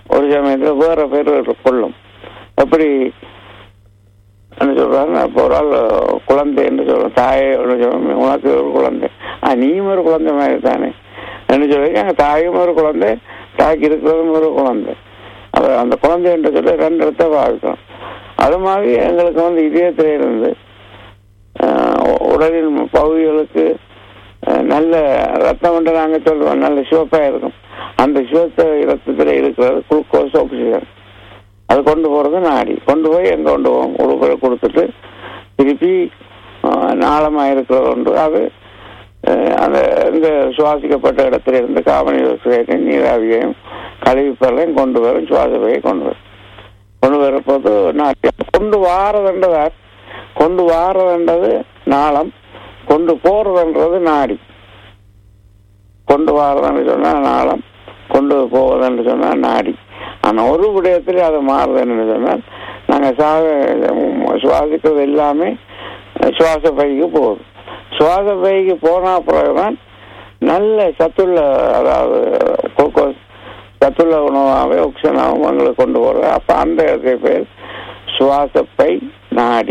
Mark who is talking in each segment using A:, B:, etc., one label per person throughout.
A: ஒரு சமயத்தில் வேற பேர் கொள்ளும் எப்படி என்ன சொல்றாங்க இப்போ ஒரு ஆள் குழந்தை என்று சொல்றோம் தாயை ஒன்று சொல்றோம் உனக்கு ஒரு குழந்தை ஆ நீயும் ஒரு குழந்தை மாதிரி தானே என்ன சொல்றீங்க அங்கே தாயும் ஒரு குழந்தை தாய்க்கு இருக்கிறதும் ஒரு குழந்தை அப்ப அந்த குழந்தை என்று சொல்லி ரெண்டு இடத்த பாவிக்கும் அது மாதிரி எங்களுக்கு வந்து இதயத்தில இருந்து ஆஹ், உடலின் பகுதிகளுக்கு ஆஹ், நல்ல ரத்தம் என்று நாங்கள் சொல்றோம் நல்ல சிவப்பா இருக்கும் அந்த சிவத்த ரத்தத்தில் இருக்கிறது குளுக்கோஸ் ஆக்சிஜன் அது கொண்டு போறது நாடி கொண்டு போய் எங்க கொண்டு போவோம் உடுப்பை கொடுத்துட்டு திருப்பி ஆஹ், நாளமா இருக்கிறது உண்டு அது ஆஹ், அந்த இங்க சுவாசிக்கப்பட்ட இடத்துல இருந்து காவணி ஆக்சைடையும் நீராவியையும் கழிவுப்பொருளையும் கொண்டு வரும் சுவாச பையை கொண்டு வரும் கொண்டு வரப்போது நாடி கொண்டு வாரதுன்றதார் கொண்டு வாரதுன்றது நாளம் கொண்டு போறதுன்றது நாடி கொண்டு வாரதுன்னு சொன்னா நாளம் கொண்டு போவதுன்னு சொன்னா நாடி ஆனா ஒரு விடயத்தில் அது மாறுதுன்னு சொன்னால் நாங்க சாக சுவாசிக்கிறது எல்லாமே சுவாச பைக்கு போகுது சுவாச பைக்கு போன பிறகுதான் நல்ல சத்துள்ள அதாவது குளுக்கோஸ் சத்துள்ள உணவாகவே ஆக்சிஜனாகவும் எங்களுக்கு கொண்டு போறது அப்ப அந்த இடத்துக்கு பேர் சுவாசப்பை நாடி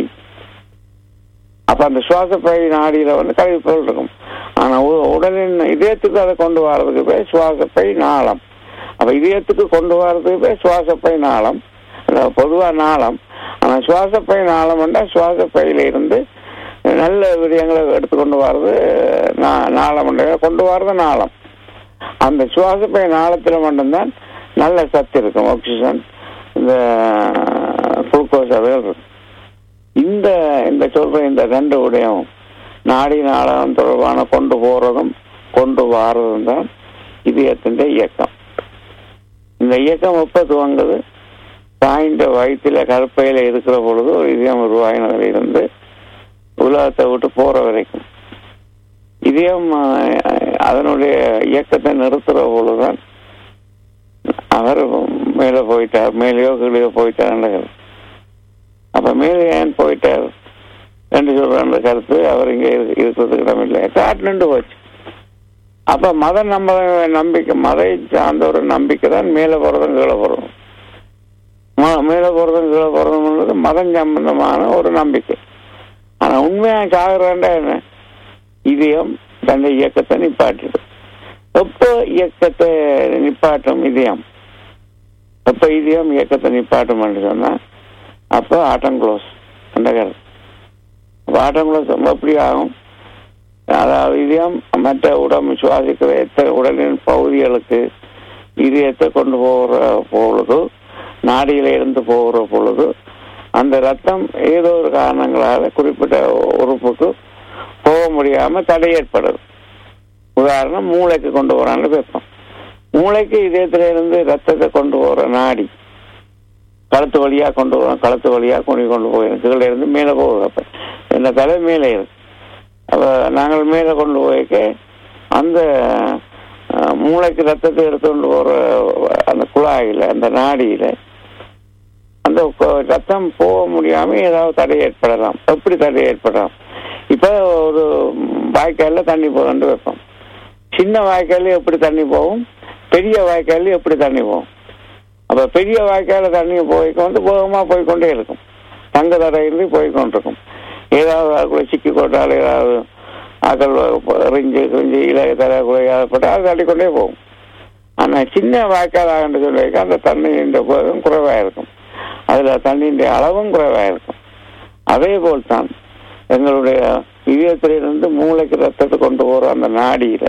A: அப்ப அந்த சுவாசப்பை நாடியில வந்து கழிவுப்பொருள் இருக்கும் ஆனா உ- உடலின் இதயத்துக்கு அதை கொண்டு வர்றதுக்கு பேர் சுவாசப்பை நாளம் அப்ப இதயத்துக்கு கொண்டு வர்றதுக்கு பேர் சுவாசப்பை நாளம் அதாவது பொதுவா நாளம் ஆனா சுவாசப்பை நாளம் என்றால் சுவாசப்பையில இருந்து நல்ல விடயங்களை எடுத்துக்கொண்டு வர்றது நா- நாளம் என்ற- கொண்டு வர்றது நாளம் அந்த சுவாசப்பை நாளத்துல மட்டும்தான் நல்ல சத்து இருக்கும் ஆக்சிஜன் இந்த குளுக்கோஸ் அதுகள் இருக்கும் இந்த இந்த சொல்ற இந்த ரெண்டு விடயம் நாடி நாளம் தொடர்பான கொண்டு போறதும் கொண்டு வாரதும் தான் இதயத்தின் இயக்கம் இந்த இயக்கம் எப்ப துவங்குது தாயின் வயிற்றுல கருப்பையில இருக்கிற பொழுது ஒரு இதயம் உருவாகினதுல இருந்து உலகத்தை விட்டு போற வரைக்கும் இதயம் அஹ், அதனுடைய இயக்கத்தை நிறுத்துற பொழுதுதான் அவர் மேல போயிட்டார் மேலேயோ கீழேயோ போயிட்டார் அப்ப மேலே ஏன் போயிட்டார் என்று சொல்ற அந்த கருத்து அவர் இங்க இரு- இருக்கிறதுக்கு இடமில்லை காட்டுண்டு போச்சு அப்ப மத நம்ப நம்பிக்கை மதை சார்ந்த ஒரு நம்பிக்கை தான் மேல போறதும் கீழே போறதும் ம- மேல போறதும் கீழே போறதும்ன்றது மதம் சம்பந்தமான ஒரு நம்பிக்கை ஆனா உண்மையா சாகுறாண்டா என்ன இதயம் தன்னை இயக்கத்தை நிப்பாட்டிடும் எப்போ இயக்கத்தை நிப்பாட்டும் இதயம் எப்ப இதயம் இயக்கத்தை நிப்பாட்டும் என்று சொன்னா அப்போ ஆட்டம் க்ளோஸ் அந்த கருத்து அப்ப ஆட்டம் க்ளோஸ் எப்படி ஆகும் அதாவது இதயம் மற்ற உடம்பு சுவாசிக்கிற எத்த- உடலின் பகுதிகளுக்கு இதயத்தை கொண்டு போகிற பொழுது நாடியில இருந்து போகிற பொழுது அந்த ரத்தம் ஏதோ ஒரு காரணங்களால குறிப்பிட்ட உறுப்புக்கு போக முடியாம தடை ஏற்படுது உதாரணம் மூளைக்கு கொண்டு போறான்னு வைப்போம் மூளைக்கு இதயத்துல இருந்து ரத்தத்தை கொண்டு போற நாடி கழுத்து வழியா கொண்டு போறோம் கழுத்து வழியா கொண்டு கொண்டு போயிடும் கீழே இருந்து மேலே போகுது அப்ப இந்த தலை மேலே இருக்கு அப்ப நாங்கள் மேலே கொண்டு போய்க்க அந்த அஹ், மூளைக்கு ரத்தத்தை எடுத்து கொண்டு போற அந்த குழாயில அந்த நாடியில அந்த கொ- ரத்தம் போக முடியாம ஏதாவது தடை ஏற்படலாம் எப்படி தடை ஏற்படலாம் இப்ப ஒரு வாய்க்கால்ல தண்ணி போகுதுன்னு வைப்போம் சின்ன வாய்க்கால்ல எப்படி தண்ணி போகும் பெரிய வாய்க்கால்ல எப்படி தண்ணி போகும் அப்ப பெரிய வாய்க்கால தண்ணி போய் வந்து வேகமா போய் கொண்டே இருக்கும் தங்க தடையின்றி போய் கொண்டிருக்கும் ஏதாவது அதுக்குள்ள சிக்கி கொண்டால் ஏதாவது ஆக்கள் எறிஞ்சு கிழிஞ்சு இலைய தர குறையாதப்பட்டு அது தள்ளிக்கொண்டே போகும் ஆனா சின்ன வாய்க்கால் ஆகண்டு சொல்லி அந்த தண்ணியின் வேகம் குறைவா இருக்கும் அதுல தண்ணியின் அளவும் குறைவா இருக்கும் அதே போல் தான் எங்களுடைய இதயத்திலிருந்து மூளைக்கு ரத்தத்தை கொண்டு போற அந்த நாடியில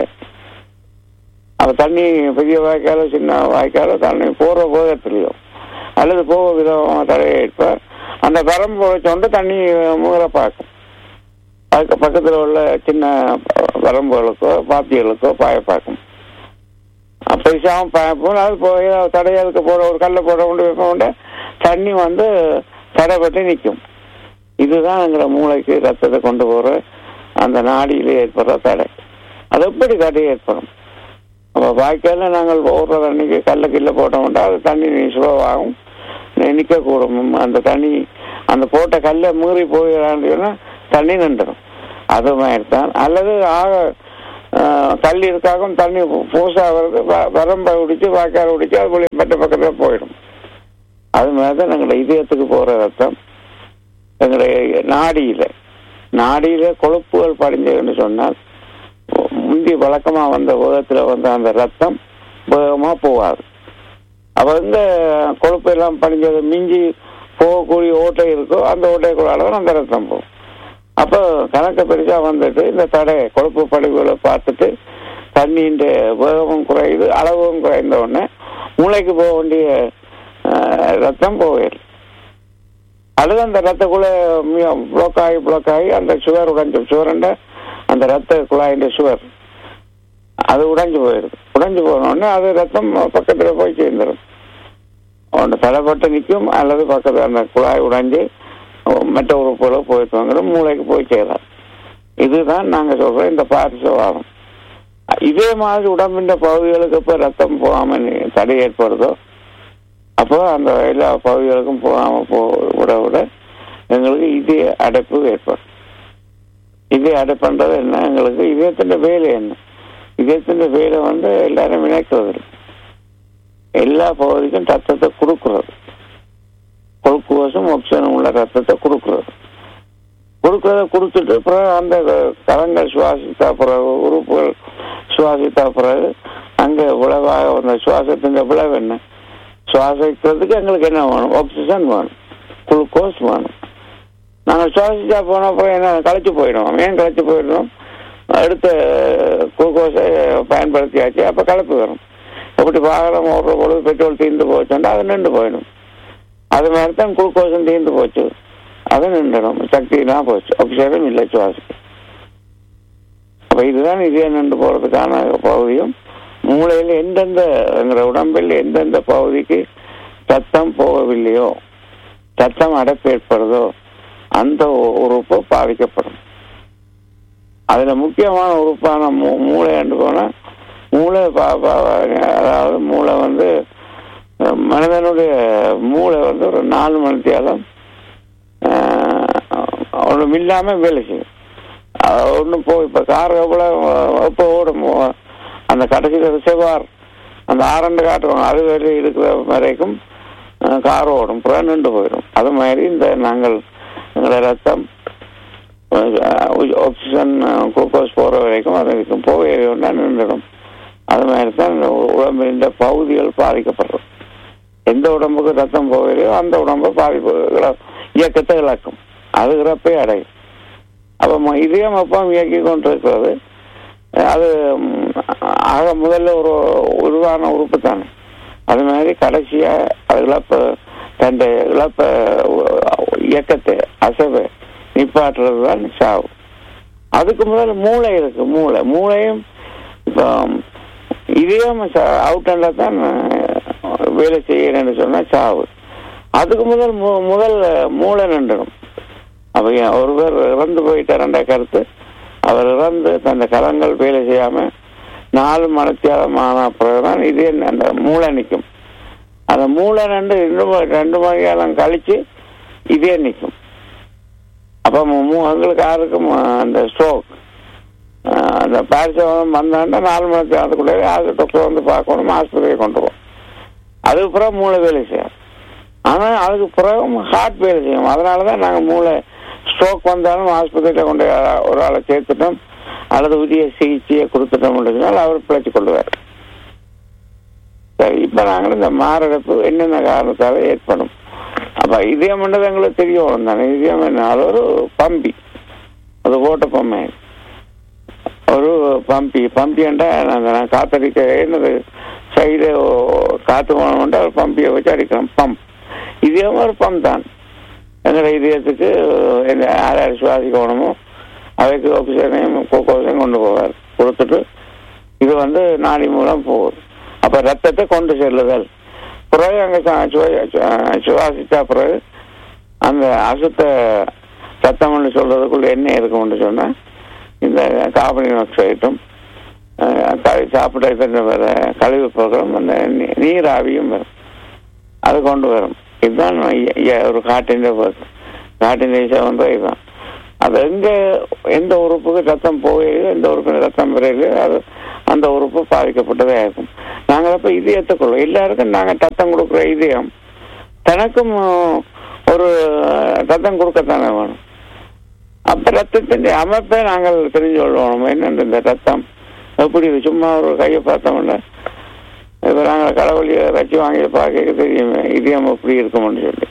A: அது தண்ணி பெரிய வாய்க்காலோ சின்ன வாய்க்காலோ தண்ணி போற போகத்திலையோ அல்லது போக விதமாக தடையேற்ப அந்த வரம்பு வச்சோண்டு தண்ணி முகர பார்க்கும் அதுக்கு பக்கத்தில் உள்ள சின்ன வரம்புகளுக்கோ பாத்திகளுக்கோ பாய பார்க்கும் பெருசாகவும் பார்ப்போம் அது போய் தடையாளுக்கு போட ஒரு கல்லை போட கொண்டு வைப்ப கொண்டு தண்ணி வந்து தடைப்பட்டு நிற்கும் இதுதான் எங்களை மூளைக்கு ரத்தத்தை கொண்டு போற அந்த நாடியில ஏற்படுற தடை அது எப்படி தடை ஏற்படும் அப்ப வாய்க்கால நாங்கள் ஓடுற தண்ணிக்கு கல்ல கில்ல போட்டோம்னா அது தண்ணி சுலவாகும் நிற்க கூடும் அந்த தண்ணி அந்த போட்ட கல்லை மீறி போயிடான்னு சொன்னா தண்ணி நின்றுடும் அது மாதிரி தான் அல்லது ஆக ஆஹ், தள்ளி இருக்காகும் தண்ணி பூசா வருது வ- வரம்பை பிடிச்சி வாய்க்கால் பிடிச்சி அது வழி மற்ற பக்கத்தில் போயிடும் அது மாதிரி தான் எங்களுடைய இதயத்துக்கு போகிற ரத்தம் எங்களுடைய நாடியில நாடியில கொழுப்புகள் படிஞ்சதுன்னு சொன்னால் முந்தி வழக்கமா வந்த வேகத்துல வந்த அந்த ரத்தம் வேகமா போகாது அப்ப இந்த கொழுப்பு எல்லாம் படிஞ்சது மிஞ்சி போகக்கூடிய ஓட்டை இருக்கோ அந்த ஓட்டைக்குள்ளால தான் அந்த ரத்தம் போகும் அப்போ கணக்கு பெருசா வந்துட்டு இந்த தடை கொழுப்பு படிவுகளை பார்த்துட்டு தண்ணியின் வேகமும் குறையுது அளவும் குறைந்த உடனே மூளைக்கு போக வேண்டிய ஆஹ், ரத்தம் போயிடும் அல்லது அந்த ரத்தக்குள்ள பிளாக் ஆகி பிளாக் ஆகி அந்த சுகர் உடைஞ்சு சுகர்ன்ற அந்த ரத்த குழாயின் சுகர் அது உடைஞ்சு போயிடுது உடைஞ்சு போனோடனே அது ரத்தம் பக்கத்துல போய் சேர்ந்துடும் ஒன்று தலைப்பட்டு நிற்கும் அல்லது பக்கத்தில் அந்த குழாய் உடைஞ்சு மற்ற உறுப்புகளை போயிருப்பாங்க மூளைக்கு போய் சேராது இதுதான் நாங்க சொல்ற இந்த பாரிசவாதம் இதே மாதிரி உடம்பின் பகுதிகளுக்கு இப்ப ரத்தம் போகாம நி- தடை ஏற்படுதோ அப்போ அந்த எல்லா பகுதிகளுக்கும் போகாம போ விட விட எங்களுக்கு இதய அடைப்பு ஏற்படும் இதய அடைப்புன்றது என்ன எங்களுக்கு இதயத்தின் வேலை என்ன இதயத்தின் வேலை வந்து எல்லாரும் இணைக்கிறது இல்லை. எல்லா பகுதிக்கும் ரத்தத்தை கொடுக்கிறது குளுக்கோஸும் ஆக்சிஜனும் உள்ள ரத்தத்தை கொடுக்கிறது கொடுக்கறத கொடுத்துட்டு பிறகு அந்த கரங்கள் சுவாசித்தா பிறகு உறுப்புகள் சுவாசித்தா பிறகு அங்க விளைவாக அந்த சுவாசத்தின் விளைவு என்ன சுவாசிக்கிறதுக்கு எங்களுக்கு என்ன வேணும் ஆக்சிஜன் வேணும் குளுக்கோஸ் வேணும் நாங்கள் சுவாசிச்சா போன அப்புறம் என்ன களைச்சு போயிடுவோம் ஏன் களைச்சு போயிடுறோம் அடுத்த குளுக்கோஸை பயன்படுத்தியாச்சு அப்போ கலப்பு வரும் எப்படி வாகனம் ஓடுற பொழுது பெட்ரோல் தீர்ந்து போச்சுன்னா அது நின்று போயிடும் அது மாதிரி தான் குளுக்கோஸும் தீர்ந்து போச்சு அது நின்றுடும் சக்தியெல்லாம் போச்சு ஆக்சிஜனும் இல்லை சுவாசிக்க அப்ப இதுதான் இதே நின்று போறதுக்கான பகுதியும் மூளையில் எந்தெந்த எங்கிற உடம்பில் எந்தெந்த பகுதிக்கு சத்தம் போகவில்லையோ சத்தம் அடைப்பு ஏற்படுதோ அந்த உ- உறுப்பு பாதிக்கப்படும் அதுல முக்கியமான உறுப்பான மூ- மூளை என்று போனா மூளை பா- பா- அதாவது மூளை வந்து அஹ், மனிதனுடைய மூளை வந்து ஒரு நாலு மணி தேலம் ஒன்றும் இல்லாம வேலை செய்யும் ஒன்றும் போ இப்போ கார் எவ்வளோ எப்போ ஓடும் அந்த கடைசியில் செவ்வார் அந்த ஆரண்டு காட்டுவாங்க அது வரை இருக்கிற வரைக்கும் அஹ், கார் ஓடும் புற நின்று போயிடும் அது மாதிரி இந்த நாங்கள் எங்களை ரத்தம் ஆக்சிஜன் குளுக்கோஸ் போகிற வரைக்கும் அது இருக்கும் போக நின்றுடும் அது மாதிரி தான் இந்த உடம்பின் பகுதிகள் பாதிக்கப்படுறது எந்த உடம்புக்கு ரத்தம் போகலையோ அந்த உடம்பு பாதிப்பு இழ- இயக்கத்தை இழக்கும் அது இறப்பை அடையும் அப்போ ம- இதயம் அப்போ இயக்கி கொண்டிருக்கிறது அது ம், ஆக முதல்ல ஒரு உருவான உறுப்பு தானே அது மாதிரி கடைசியா அது இழப்ப தன் இழப்ப இயக்கத்தை அசைவை நிப்பாட்டுறது தான் சாவு அதுக்கு முதல்ல மூளை இருக்கு மூளை மூளையும் இப்போ இதயம் அவுட்டன்ல தான் அஹ், வேலை செய்யறேன்னு சொன்னா சாவு அதுக்கு முதல் மு- முதல் மூளை நின்றுடும் அப்ப ஏன் ஒருவர் இறந்து போயிட்டாருன்ற கருத்து அவர் இறந்து தந்த கரங்கள் வேலை செய்யாம நாலு மணித்தியாலம் ஆன பிறகுதான் இது அந்த மூளை நிற்கும் அந்த மூளை ரெண்டு இன்னும் ரெண்டு மணி நேரம் கழிச்சு இதே நிற்கும் அப்ப மு- மு- எங்களுக்கு யாருக்கும் அந்த ஸ்ட்ரோக் அந்த பாரிசம் வந்தாண்டா நாலு மணி நேரத்துக்குள்ளே அது டாக்டர் வந்து பார்க்கணும் ஆஸ்பத்திரியை கொண்டு போவோம் அதுக்கு பிறகு மூளை வேலை செய்யும் ஆனா அதுக்கு பிறகு ஹார்ட் வேலை செய்யும் அதனால தான் நாங்கள் மூளை ஸ்ட்ரோக் வந்தாலும் ஆஸ்பத்திரியில் கொண்டு போய் ஒரு ஆளை சேர்த்துட்டோம் அல்லது உரிய சிகிச்சையை கொடுத்துட்டோம் அவர் பிழைச்சு கொள்வார் சரி இப்ப நாங்கள் இந்த மாரடைப்பு என்னென்ன காரணத்தால ஏற்படும் அப்ப இதயம் பண்ணது எங்களுக்கு தெரிய வரும் தானே இதயம் என்ன அது ஒரு பம்பி அது ஓட்ட பொம்மை ஒரு பம்பி பம்பி நான் காத்தடிக்க என்னது சைடு காத்து போனோம்னா ஒரு பம்பியை வச்சு அடிக்கிறோம் பம்ப் இதே ஒரு பம்ப் தான் எங்களை இதயத்துக்கு என்ன யார் யார் சுவாசிக்கணுமோ அவைக்கு ஆக்சிஜனையும் குளுக்கோஸையும் கொண்டு போவார் கொடுத்துட்டு இது வந்து நாடி மூலம் போகுது அப்ப ரத்தத்தை கொண்டு செல்லுதல் பிறகு அங்க ச- சுவ- சு- சுவாசிச்சா பிறகு அந்த அசுத்த ரத்தம்னு சொல்றதுக்குள்ள என்ன இருக்கும்னு சொன்னா இந்த கார்பன் ஆக்சைடும் சாப்பிட்ட இதன் வர கழிவு பொருட்களும் அந்த நீ- நீராவியும் வரும் அது கொண்டு வரும் இதுதான் இ- இ- ஒரு காட்டின் காட்டின் வந்து இதுதான் அது எங்க எந்த உறுப்புக்கு ரத்தம் போகலையோ எந்த உறுப்புக்கு ரத்தம் வரையிலையோ அது அந்த உறுப்பு பாதிக்கப்பட்டதே இருக்கும் நாங்கள் அப்ப இதயத்துக்குள்ள எல்லாருக்கும் நாங்க ரத்தம் கொடுக்குற இதயம் தனக்கும் ஒரு ரத்தம் கொடுக்கத்தானே வேணும் அப்ப ரத்தத்தின் அமைப்பை நாங்கள் தெரிஞ்சு கொள்ளணும் என்னென்ன இந்த ரத்தம் எப்படி இது? சும்மா ஒரு கையை பார்த்தோம்ல இப்ப நாங்கள் கடவுளிய வச்சு வாங்கி பார்க்க தெரியுமே இதயம் எப்படி இருக்கும்னு சொல்லி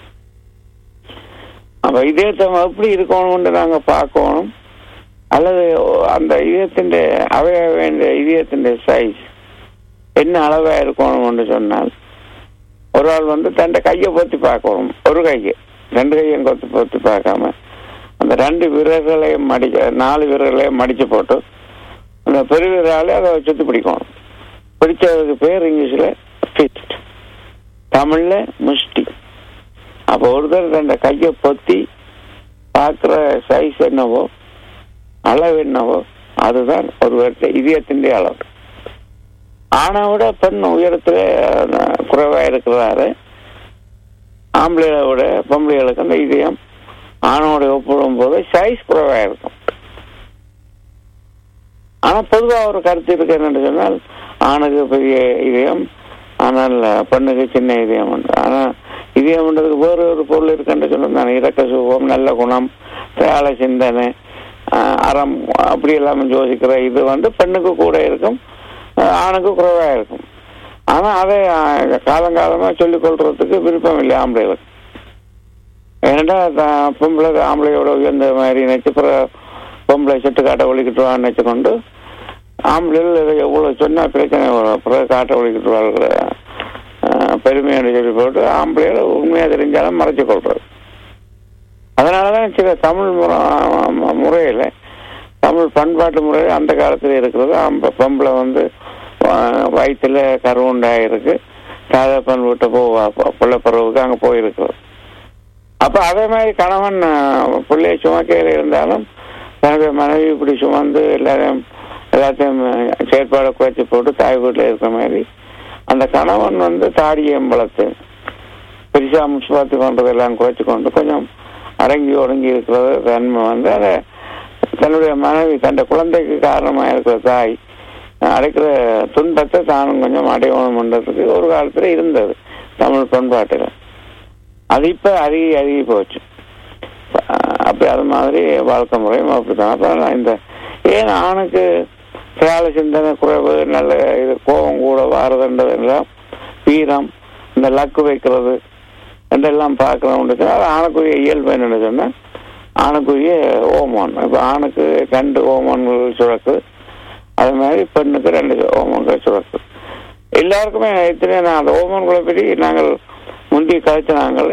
A: அப்ப இதயத்தை எப்படி இருக்கணும்னு நாங்க பார்க்கணும் அல்லது அந்த இதயத்தின் அவைய வேண்டிய இதயத்தின் சைஸ் என்ன அளவா இருக்கணும்னு சொன்னால் ஒரு ஆள் வந்து தன் கையை பொத்தி பார்க்கணும் ஒரு கையை ரெண்டு கையும் கொத்தி பொத்தி பார்க்காம அந்த ரெண்டு விரல்களையும் மடிக்க நாலு விரல்களையும் மடிச்சு போட்டு அந்த பெருவிரலாலே அதை சுத்தி பிடிக்கணும் பிடிச்சதுக்கு பேர் இங்கிலீஷ்ல ஃபிஸ்ட் தமிழ்ல முஷ்டி அப்போ ஒருத்தர் தன் கையை பொத்தி பார்க்குற சைஸ் என்னவோ அளவு என்னவோ அதுதான் ஒரு வருஷ இதயத்தின் அளவு ஆணை விட பெண் உயரத்துல அஹ், குறைவா இருக்கிறாரு ஆம்பளைகளை விட பொம்பளைகளுக்கு அந்த இதயம் ஆணோட ஒப்பிடும் போது சைஸ் குறைவா இருக்கும் ஆனா பொதுவா ஒரு கருத்து இருக்கு என்னன்னு சொன்னால் ஆணுக்கு பெரிய இதயம் ஆனால் பெண்ணுக்கு சின்ன இதயம் உண்டு ஆனா இதயம்ன்றதுக்கு வேறு ஒரு பொருள் இருக்குன்னு சொன்னா இறக்க சுகம் நல்ல குணம் தியால சிந்தனை ஆஹ் அறம் அப்படி எல்லாம் யோசிக்கிற இது வந்து பெண்ணுக்கு கூட இருக்கும் ஆஹ் ஆணுக்கு குறைவா இருக்கும் ஆனா அதை ஆஹ் காலங்காலமா சொல்லிக் கொள்றதுக்கு விருப்பம் இல்லை ஆம்பளைகளுக்கு ஏன்னா தான் பொம்பளை ஆம்பளையோட உயர்ந்த மாதிரி நினைச்சு பிறகு பொம்பளை செட்டு காட்ட ஒழிக்கிட்டுவான்னு நினைச்சுக்கொண்டு ஆம்பளைகள் இதை எவ்வளவு சொன்னா பிரச்சனை வரும் பிறகு காட்ட ஒழிக்கிட்டு வாழ்கிற பெருமையான சொல்லி போட்டு ஆம்பளைகள் உண்மையா தெரிஞ்சாலும் மறைச்சு கொள்றது அதனாலதான் சில தமிழ் முறை முறையில தமிழ் பண்பாட்டு முறையில் அந்த காலத்துல இருக்கிறது ஆம்ப- பொம்பளை வந்து வ- வயித்துல கருவுண்டாயிருக்கு தாதப்பன் வீட்டை போவா பிள்ளை பருவுக்கு அங்க போயிருக்கிறது அப்ப அதே மாதிரி கணவன் அஹ், பிள்ளைய சுமக்கையில் இருந்தாலும் தன்னுடைய மனைவி இப்படி சுமந்து எல்லாரையும் எல்லாத்தையும் அஹ், செயற்பாடை குறைச்சி போட்டு தாய் வீட்டில் இருக்கிற மாதிரி அந்த கணவன் வந்து தாடியம் வளர்த்து பெருசா முச்சுபாத்தி பண்றதெல்லாம் குறைச்சு கொண்டு கொஞ்சம் அடங்கி ஒடுங்கி இருக்கிறது தன்மை வந்து அதை தன்னுடைய மனைவி தன் குழந்தைக்கு காரணமா இருக்கிற தாய் அஹ், அடைக்கிற துன்பத்தை தானும் கொஞ்சம் அடையணும்ன்றதுக்கு ஒரு காலத்துல இருந்தது தமிழ் பண்பாட்டுல அது இப்ப அதிகி அதிகி போச்சு அஹ் அப்படி அது மாதிரி வாழ்க்கை முறையும் அப்படிதான் அப்ப நான் இந்த ஏன் ஆணுக்கு சேல சிந்தனை குறைவு நல்ல இது கோபம் கூட வாரதுன்றதெல்லாம் வீரம் இந்த லக்கு வைக்கிறது என்றெல்லாம் பார்க்கணும்னு அது ஆணுக்குரிய இயல்பு என்னன்னு சொன்னா ஆணுக்குரிய ஓமோன் இப்ப ஆணுக்கு ரெண்டு ஓமோன்கள் சுரக்கு அது மாதிரி பெண்ணுக்கு ரெண்டு ஓமோன்கள் சுரக்கு எல்லாருக்குமே எத்தனை நான் அந்த ஓமோன்களை பற்றி நாங்கள் முந்தி கழிச்ச நாங்கள்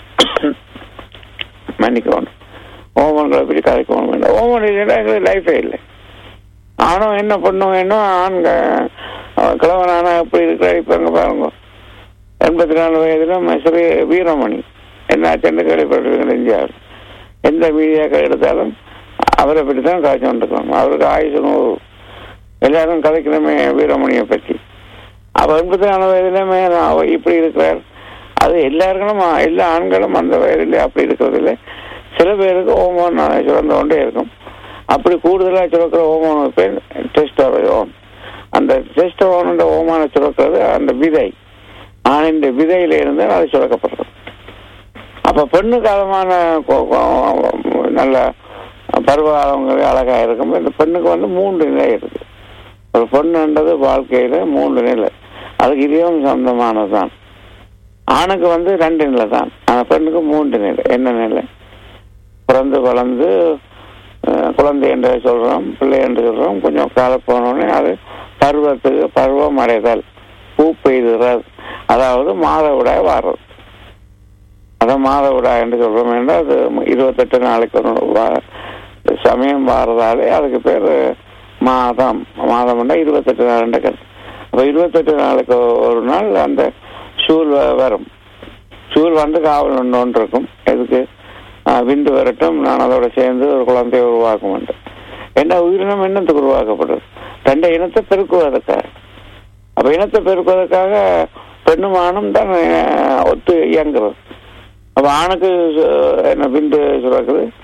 A: மன்னிக்கணும் ஓமன்களை பற்றி கதைக்கணும் வேண்டாம் ஓமன் இல்லைன்னா எங்களுக்கு லைஃபே இல்லை ஆணும் என்ன பண்ணும் வேணும் ஆண்க கிழவனானா எப்படி இருக்கிற இப்ப எங்க பாருங்க எண்பத்தி நாலு வயதுல மைசூரி வீரமணி என்ன ஆச்சுன்னு கேள்விப்பட்டிருக்கேன் இந்தியாவில் எந்த மீடியாக்கள் எடுத்தாலும் அவரை பற்றி தான் காய்ச்சி கொண்டிருக்கோம் அவருக்கு ஆயுசு நூறு எல்லாரும் கதைக்கணுமே வீரமணியை பற்றி அவ எண்பத்தி நாலு வயதுலமே அவ இப்படி இருக்கிறார் அது எல்லாருக்கும் எல்லா ஆண்களும் அந்த வயதிலே அப்படி இருக்கிறது இல்லை சில பேருக்கு ஹோமோன் சுரந்து கொண்டே இருக்கும் அப்படி கூடுதலா சுரக்கிற ஹோமோன் பேர் டெஸ்டோரோன் அந்த டெஸ்டோரோன் ஹோமான சுரக்கிறது அந்த விதை ஆணின் விதையில இருந்து அது சுரக்கப்படுறது அப்ப பெண்ணு காலமான கொ- கொ- நல்ல பருவகாலங்கள் அழகா இருக்கும் இந்த பெண்ணுக்கு வந்து மூன்று நிலை இருக்கு ஒரு பெண்ணுன்றது வாழ்க்கையில மூன்று நிலை அதுக்கு இதயம் சொந்தமானது தான் ஆணுக்கு வந்து ரெண்டு நிலை தான் ஆனா பெண்ணுக்கு மூன்று நிலை என்ன நிலை பிறந்து வளர்ந்து அஹ், குழந்தை என்று சொல்றோம் பிள்ளை என்று சொல்றோம் கொஞ்சம் காலம் போனோடனே அது பருவத்துக்கு பருவம் அடைதல் பூ பெய்துறது அதாவது மாதவிடாய் வர்றது அதான் மாதவிடாய் என்று சொல்றோம் என்றால் அது இருபத்தெட்டு நாளைக்கு ஒரு வா- சமயம் வாரதாலே அதுக்கு பேர் மாதம் மாதம்னா இருபத்தெட்டு நாள் கருத்து அப்ப இருபத்தெட்டு நாளுக்கு ஒரு நாள் அந்த சூழ் வ- வரும் சூழ் வந்து காவல் ஒன்று ஒன்று இருக்கும் எதுக்கு ஆஹ் விந்து வரட்டும் நான் அதோட சேர்ந்து ஒரு குழந்தையை உருவாக்க மாட்டேன் என்ன உயிரினம் என்னத்துக்கு உருவாக்கப்படுது தண்டை இனத்தை பெருக்குவதற்காக அப்ப இனத்தை பெருக்குவதற்காக பெண்ணும் ஆணும் தான் ஆஹ், ஒத்து இயங்குறது அப்ப ஆணுக்கு சு- என்ன விந்து சுரக்குது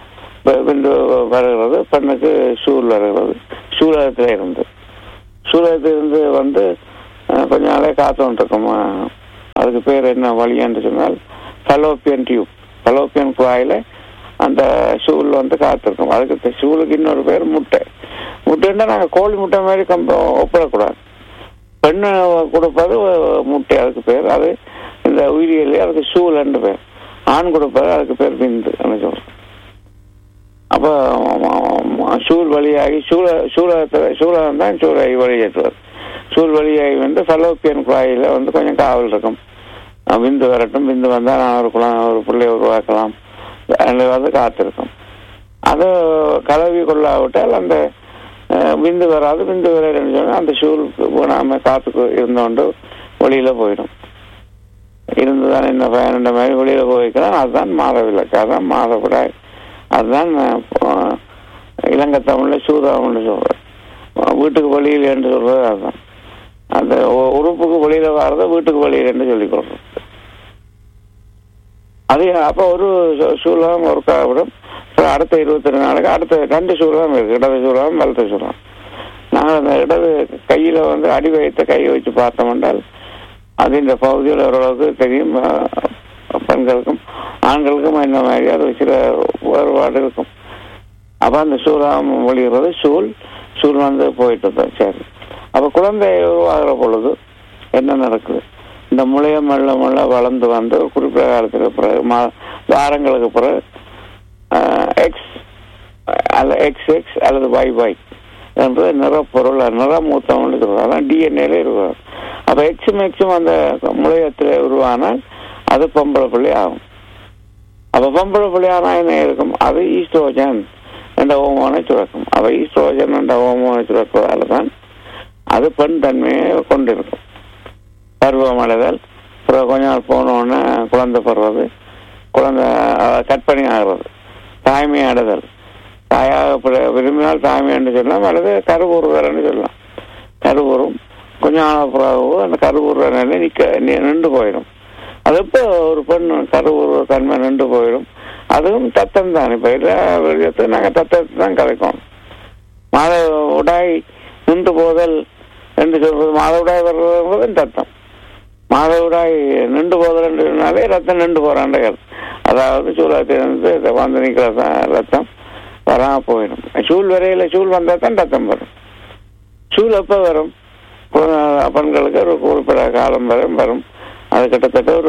A: வ- விந்து வருகிறது பெண்ணுக்கு சூழ் வருகிறது சூலகத்தில் இருந்து சூலகத்தில் இருந்து வந்து அஹ், கொஞ்ச நாளே காத்து இருக்கும் அதுக்கு பேர் என்ன வழி என்று சொன்னால் பலோப்பியன் டியூப் பலோப்பியன் குழாயில அந்த சூல் வந்து காத்திருக்கும் அதுக்கு த- சூலுக்கு இன்னொரு பேர் முட்டை முட்டைன்னா நாங்கள் கோழி முட்டை மாதிரி கம்ப ஒப்பிடக்கூடாது பெண்ணு கொடுப்பது முட்டை அதுக்கு பேர் அது இந்த உயிரியலே அதுக்கு சூல் என்று பேர் ஆண் கொடுப்பது அதுக்கு பேர் விந்து சொல்றேன் அப்போ சூழ் வழியாகி சூழ சூழகத்தில் சூழகம் தான் சூழை வெளியேற்றுவார் சூழ் வழியாகி வந்து ஃபலோப்பியன் குழாயில வந்து கொஞ்சம் காவல் இருக்கும் அஹ் விந்து வரட்டும் விந்து வந்தால் நான் ஒரு குழந்தை ஒரு பிள்ளையை உருவாக்கலாம் அது வந்து காத்திருக்கும் அது கலவி கொள்ளாவிட்டால் அந்த அஹ், விந்து வராது விந்து வரையிலன்னு சொன்னால் அந்த சூழ் நாம காத்துக்கு இருந்தோண்டு வெளியில போயிடும் இருந்துதான் என்ன பயனுண்ட மாதிரி வெளியில போய்க்கலாம் அதுதான் மாதவிலக்கு அதுதான் மாதவிடாய் அதுதான் அஹ், இலங்கை தமிழ்ல சூதாமன்னு சொல்றது அஹ், வீட்டுக்கு வெளியில் என்று சொல்றது அதுதான் அந்த உ- உறுப்புக்கு வெளியில வர்றத வீட்டுக்கு வெளியில் என்று சொல்லிக் கொள்றது அது அப்ப ஒரு சு- சூலம் ஒரு காவிடம் அப்புறம் அடுத்த இருபத்தி ரெண்டு நாளைக்கு அடுத்த ரெண்டு சூலம் இருக்கு இடது சூலம் வலது சூலம் நாங்கள் அந்த இடது கையில வந்து அடி வைத்த கையை வச்சு பார்த்தோம் என்றால் அது இந்த பகுதியில் ஓரளவுக்கு தெரியும் அஹ், பெண்களுக்கும் ஆண்களுக்கும் என்ன மாதிரி அது சில வேறுபாடு இருக்கும் அப்ப அந்த சூறாம் ஒழிகிறது சூழ் சூழ் வந்து போயிட்டு தான் சரி அப்ப குழந்தை உருவாகிற பொழுது என்ன நடக்குது இந்த முளைய மெல்ல மெல்ல வளர்ந்து வந்து ஒரு குறிப்பிட்ட காலத்துக்கு பிறகு மா- வாரங்களுக்கு பிறகு எக்ஸ் அல்ல எக்ஸ் எக்ஸ் அல்லது ஒய் ஒய் என்று நிறப்பொருள் நிறமூத்தம்னு சொல்றாங்க அதான் டிஎன்ஏல இருக்கும் அப்ப எக்ஸும் எக்ஸும் அந்த முளையத்தில் உருவானால் அது பொம்பளை பிள்ளை ஆகும் அப்ப பொம்பளை பிள்ளையானா என்ன இருக்கும் அது ஈஸ்ட்ரோஜன் என்ற ஹோமோனை சுரக்கும் அப்ப ஈஸ்ட்ரோஜன் என்ற ஹோமோனை சுரக்குவதால தான் அது பெண் தன்மையை கொண்டிருக்கும் பருவம் அடைதல் அப்புறம் கொஞ்ச நாள் போனோடனே குழந்தை பெறுவது குழந்தை அஹ், கற்பனை ஆகிறது தாய்மை அடைதல் தாயாக பிற- விரும்பினால் தாய்மை என்று சொல்லலாம் அல்லது கருவுறுதல்னு சொல்லலாம் கருவுறும் கொஞ்ச நாள் பிறகு அந்த கருவுற நிலை நிக்க நி- நின்று போயிடும் அது எப்போ ஒரு பெண் கருவுற தன்மை நின்று போயிடும் அதுவும் தத்தம் தான் இப்ப எல்லா விடயத்தையும் நாங்கள் தத்தத்தை தான் கலைக்கோம் மாத உடாய் நின்று போதல் என்று சொல்றது மாதவிடாய் வர்றது தத்தம் மாதவிடாய் நின்று போதல் என்று சொன்னாலே ரத்தம் நின்று போறான்ற கருத்து அதாவது சூழத்திலிருந்து வந்து நிற்கிற த- ரத்தம் வராம போயிடும் சூழ் வரையில சூழ் வந்தா தான் ரத்தம் வரும் சூழ் எப்ப வரும் கு- பெண்களுக்கு ஒரு குறிப்பிட்ட காலம் வரும் வரும் அது கிட்டத்தட்ட ஒரு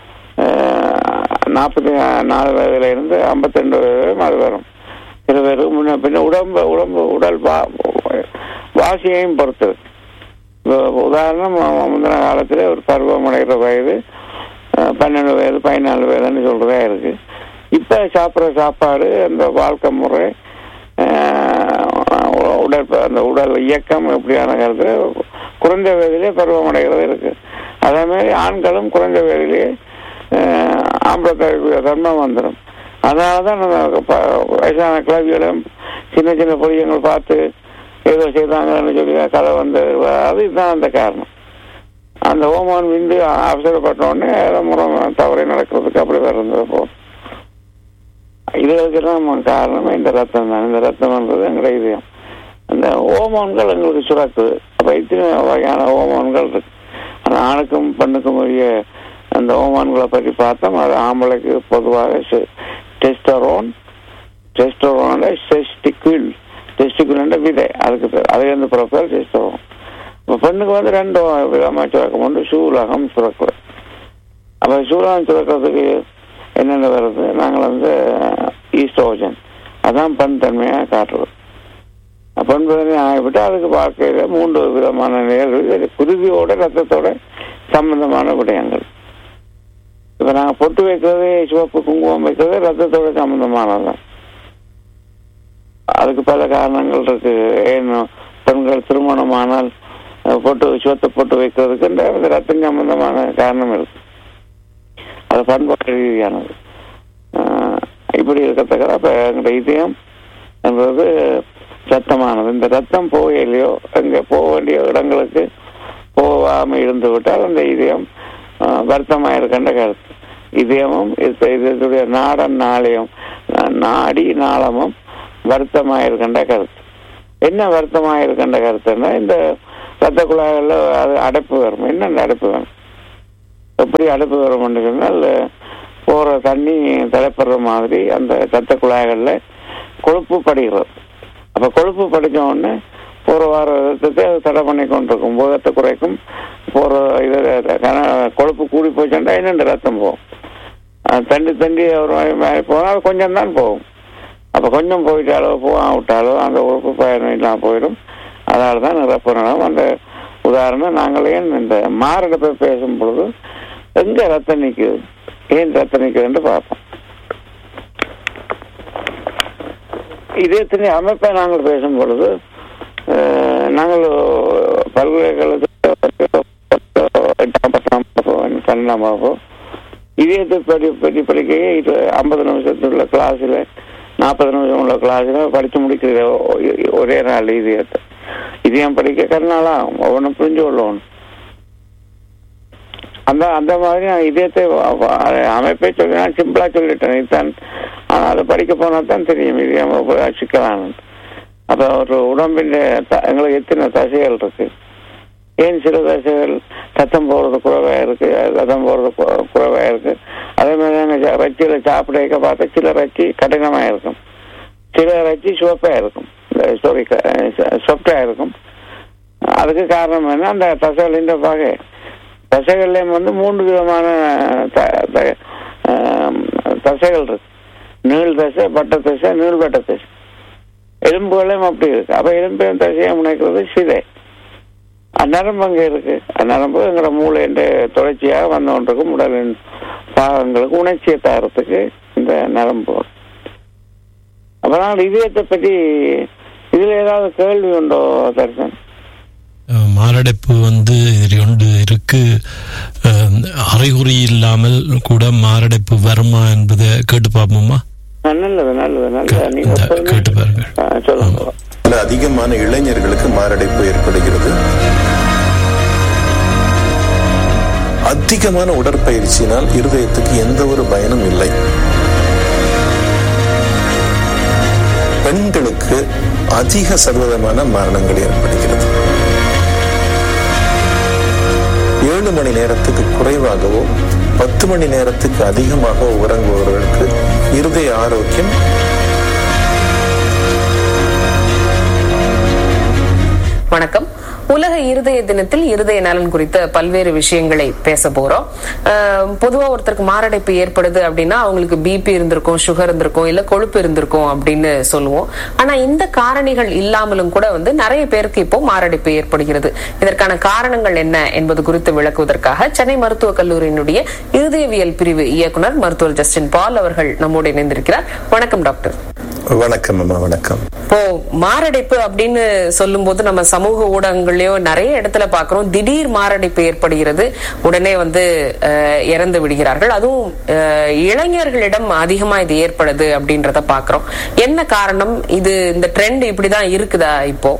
A: நாற்பத்தி நாலு வயதுல இருந்து ஐம்பத்தி ரெண்டு வயது அது வரும் சில பேருக்கு முன்ன பின்ன உடம்பு உடம்பு உடல் வா- வாசியையும் பொறுத்து இப்ப உதாரணம் மு- முந்தின காலத்துல ஒரு பருவம் அடைகிற வயது அஹ், பன்னெண்டு வயது பதினாலு வயதுன்னு சொல்றதா இருக்கு இப்ப சாப்பிட்ற சாப்பாடு அந்த வாழ்க்கை முறை அஹ், உடல் அந்த உடல் இயக்கம் எப்படியான காலத்துல குறைந்த வயதிலே பருவம் அடைகிறது இருக்கு அதே மாதிரி ஆண்களும் குறைந்த வயதிலே அஹ், ஆம்பளை தரக்கூடிய தன்மை வந்துடும் அதனாலதான் நம்ம ப- வயசான கிளவிகளும் சின்ன சின்ன பொடியங்கள் பார்த்து ஏதோ செய்தாங்கன்னு சொல்லி கதை வந்து அதுதான் அந்த காரணம் அந்த ஓமான் விந்து அவசரப்பட்ட உடனே ஏதோ முறை தவறை நடக்கிறதுக்கு அப்படி வருந்தது போ இதுக்கெல்லாம் காரணம் இந்த ரத்தம் தான் இந்த ரத்தம்ன்றது எங்களுடைய இதயம் அந்த ஓமோன்கள் எங்களுக்கு சுரக்குது அப்ப இத்தனை வகையான ஓமோன்கள் இருக்கு அந்த ஆணுக்கும் பெண்ணுக்கும் உரிய அந்த ஓமான்களை பற்றி பார்த்தோம் அது ஆம்பளைக்கு பொதுவாக டெஸ்டரோன் டெஸ்டரோன் செஸ்டிக்யூல் டெஸ்டிகுலன்ற விதை அதுக்கு பேர் அது வந்து ப்ரொஃபைல் டெஸ்டரோன் இப்போ பெண்ணுக்கு வந்து ரெண்டு விதமாக சுரக்கம் ஒன்று சூலகம் சுரக்குது அப்போ சூலகம் சுரக்கிறதுக்கு என்னென்ன வருது நாங்கள் வந்து ஈஸ்ட்ரோஜன் அதான் பெண் தன்மையாக காட்டுறது பெண் தன்மை ஆகிவிட்டு அதுக்கு வாழ்க்கையில் மூன்று விதமான நிகழ்வு குருதியோட ரத்தத்தோட சம்பந்தமான விடயங்கள் இப்போ நாங்கள் பொட்டு வைக்கிறது சிவப்பு குங்குமம் வைக்கிறது ரத்தத்தோட சம்பந்தமானதுதான் அதுக்கு பல காரணங்கள் இருக்கு ஏன் பெண்கள் திருமணமானால் அஹ், பொட்டு சிவத்தை பொட்டு வைக்கிறதுக்கு இந்த இந்த ரத்தம் சம்பந்தமான காரணம் இருக்கு அது பண்பாட்டு ரீதியானது அஹ், இப்படி இருக்கத்தக்க அப்ப எங்களுடைய இதயம் என்பது ரத்தமானது இந்த ரத்தம் போகலையோ அங்க போக வேண்டிய இடங்களுக்கு போகாம இருந்து விட்டால் அந்த இதயம் அஹ், வருத்தமா இருக்கின்ற கருத்து இதயமும் இது- இதனுடைய நாடன் நாளையும் நாடி நாளமும் வருத்தமாக இருக்கின்ற கருத்து என்ன வருத்தமாக இருக்கின்ற கருத்துன்னா இந்த ரத்த குழாய்களில் அது அடைப்பு வரும் என்னென்ன அடைப்பு வரும் எப்படி அடைப்பு வரும்னு சொன்னால் போகிற தண்ணி தலைப்படுற மாதிரி அந்த ரத்த குழாய்களில் கொழுப்பு படிகிறது அப்போ கொழுப்பு படித்த உடனே போகிற வார ரத்தத்தை அது தடை பண்ணி கொண்டிருக்கும் போகத்தை குறைக்கும் போகிற இது கன- கொழுப்பு கூடி போச்சுன்னா என்னென்ன ரத்தம் போகும் அஹ் தண்டி தண்டி ஒரு மாதிரி போனால் கொஞ்சம் தான் போகும் அப்போ கொஞ்சம் போயிட்டாலோ போகாம விட்டாலோ அந்த உறுப்பு பயணம் இல்லாமல் போயிடும் அதனால தான் நிரப்பு நலம் அந்த உதாரணம் நாங்கள் ஏன் இந்த மாரடைப்பை பேசும் பொழுது எங்க ரத்தம் நிற்குது ஏன் ரத்தம் நிற்குதுன்னு பார்ப்போம் இதயத்தின் அமைப்பை நாங்கள் பேசும் பொழுது அஹ், நாங்கள் பல்கலைக்கழகத்தில் எட்டாம் பத்தாம் வகுப்பு, பன்னெண்டாம் வகுப்பு இதயத்தை படி படி படிக்கையே இது ஐம்பது நிமிஷத்துல உள்ள கிளாஸில் நாற்பது நிமிஷம் உள்ள கிளாஸில் படித்து முடிக்கிற ஒ- ஒரே நாள் இதயத்தை இதயம் படிக்க கருநாளா ஒவ்வொன்றும் புரிஞ்சு கொள்ளணும் அந்த அந்த மாதிரி நான் இதயத்தை வ- வ- அமைப்பை சொல்லி நான் சிம்பிளா சொல்லிட்டேன் இதுதான் ஆனால் அதை படிக்க போனா தான் தெரியும் இதயம் எவ்வளவு சிக்கலானது அப்போ ஒரு உடம்பின் த- எங்களுக்கு எத்தனை தசைகள் இருக்கு ஏன் சில தசைகள் ரத்தம் போறது குறைவா இருக்கு ரத்தம் போறது கு- குறைவா இருக்கு அதே மாதிரி நாங்கள் ரச்சியில சாப்பிட பார்த்தா சில ரச்சி கடினமா இருக்கும் சில ரச்சி சிவப்பா இருக்கும் சாரி சொப்டா இருக்கும் அதுக்கு காரணம் என்ன அந்த தசைகளின் வகை தசைகள்லயும் வந்து மூன்று விதமான த- த- ஆம், தசைகள் இருக்கு நீள் தசை பட்ட தசை நீள்வட்ட தசை எலும்புகளையும் அப்படி இருக்கு அப்ப எலும்பையும் தசையை முனைக்கிறது சிதை அந்நரம்பு அங்க இருக்கு அந்நரம்பு எங்களோட மூளைன்ற தொடர்ச்சியாக வந்து கொண்டிருக்கும் உடலின் பாகங்களுக்கு உணர்ச்சியை தாரத்துக்கு இந்த நரம்பு வரும். அப்ப நாங்கள் இதயத்தை பற்றி இதுல ஏதாவது கேள்வி உண்டோ தர்சன்
B: அஹ், மாரடைப்பு வந்து இது ஒன்று இருக்கு அஹ், அறிகுறி இல்லாமல் கூட மாரடைப்பு வருமா என்பதை கேட்டு பார்ப்போமா
A: ஆ, நல்லது நல்லது நல்லது நீங்க
B: இந்த
A: எப்போதுமே-
B: கேட்டு பாருங்க
A: ஆ, சொல்லுங்க
C: இதுல அதிகமான இளைஞர்களுக்கு மாரடைப்பு ஏற்படுகிறது அதிகமான உடற்பயிற்சியினால் இருதயத்துக்கு எந்த ஒரு பயனும் இல்லை பெண்களுக்கு அதிக சதவீதமான மரணங்கள் ஏற்படுகிறது ஏழு மணி நேரத்துக்கு குறைவாகவோ பத்து மணி நேரத்துக்கு அதிகமாக உறங்குபவர்களுக்கு இருதய ஆரோக்கியம்
D: வணக்கம் உலக இருதய தினத்தில் இருதய நலன் குறித்த பல்வேறு விஷயங்களை பேச போறோம் அஹ், பொதுவா ஒருத்தருக்கு மாரடைப்பு ஏற்படுது அப்படின்னா அவங்களுக்கு பிபி இருந்திருக்கும் சுகர் இருந்திருக்கும் இல்ல கொழுப்பு இருந்திருக்கும் அப்படின்னு சொல்லுவோம் ஆனா இந்த காரணிகள் இல்லாமலும் கூட வந்து நிறைய பேருக்கு இப்போ மாரடைப்பு ஏற்படுகிறது இதற்கான காரணங்கள் என்ன என்பது குறித்து விளக்குவதற்காக சென்னை மருத்துவக் கல்லூரியினுடைய இருதயவியல் பிரிவு இயக்குனர் மருத்துவர் ஜஸ்டின் பால் அவர்கள் நம்மோடு இணைந்திருக்கிறார் வணக்கம் டாக்டர்
C: வணக்கம் அம்மா வணக்கம்
D: இப்போ மாரடைப்பு அப்படின்னு சொல்லும்போது நம்ம சமூக ஊடகங்கள்லயோ நிறைய இடத்துல பாக்குறோம் திடீர் மாரடைப்பு ஏற்படுகிறது உடனே வந்து அஹ், இறந்து விடுகிறார்கள் அதுவும் அஹ், இளைஞர்களிடம் அதிகமா இது ஏற்படுது அப்படின்றத பாக்குறோம் என்ன காரணம் இது இந்த ட்ரெண்ட் இப்படிதான் இருக்குதா இப்போ